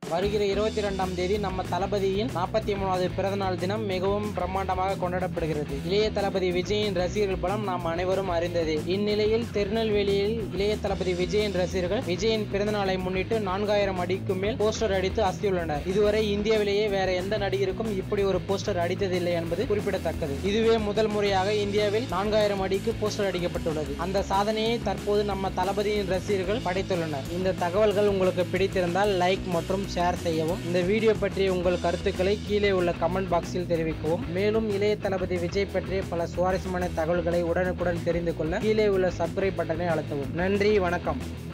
வருகிற இருபத்தி இரண்டாம் தேதி நம்ம தளபதியின் நாற்பத்தி மூணாவது பிறந்தநாள் தினம் மிகவும் பிரம்மாண்டமாக கொண்டாடப்படுகிறது இளைய தளபதி விஜயின் ரசிகர்கள் பலம் நாம் அனைவரும் அறிந்ததே இந்நிலையில் திருநெல்வேலியில் இளைய தளபதி விஜயின் ரசிகர்கள் விஜயின் பிறந்தநாளை முன்னிட்டு நான்காயிரம் அடிக்கு மேல் போஸ்டர் அடித்து அசத்தியுள்ளனர் இதுவரை இந்தியாவிலேயே வேற எந்த நடிகருக்கும் இப்படி ஒரு போஸ்டர் அடித்ததில்லை என்பது குறிப்பிடத்தக்கது இதுவே முதல் முறையாக இந்தியாவில் நான்காயிரம் அடிக்கு போஸ்டர் அடிக்கப்பட்டுள்ளது அந்த சாதனையை தற்போது நம்ம தளபதியின் ரசிகர்கள் படைத்துள்ளனர் இந்த தகவல்கள் உங்களுக்கு பிடித்திருந்தால் லைக் மற்றும் ஷேர் செய்யவும் இந்த வீடியோ பற்றிய உங்கள் கருத்துக்களை கீழே உள்ள கமெண்ட் பாக்ஸில் தெரிவிக்கவும் மேலும் இளைய தளபதி விஜய் பற்றிய பல சுவாரஸ்யமான தகவல்களை உடனுக்குடன் தெரிந்து கொள்ள கீழே உள்ள சப்ஸ்கிரைப் பட்டனை அழுத்தவும் நன்றி வணக்கம்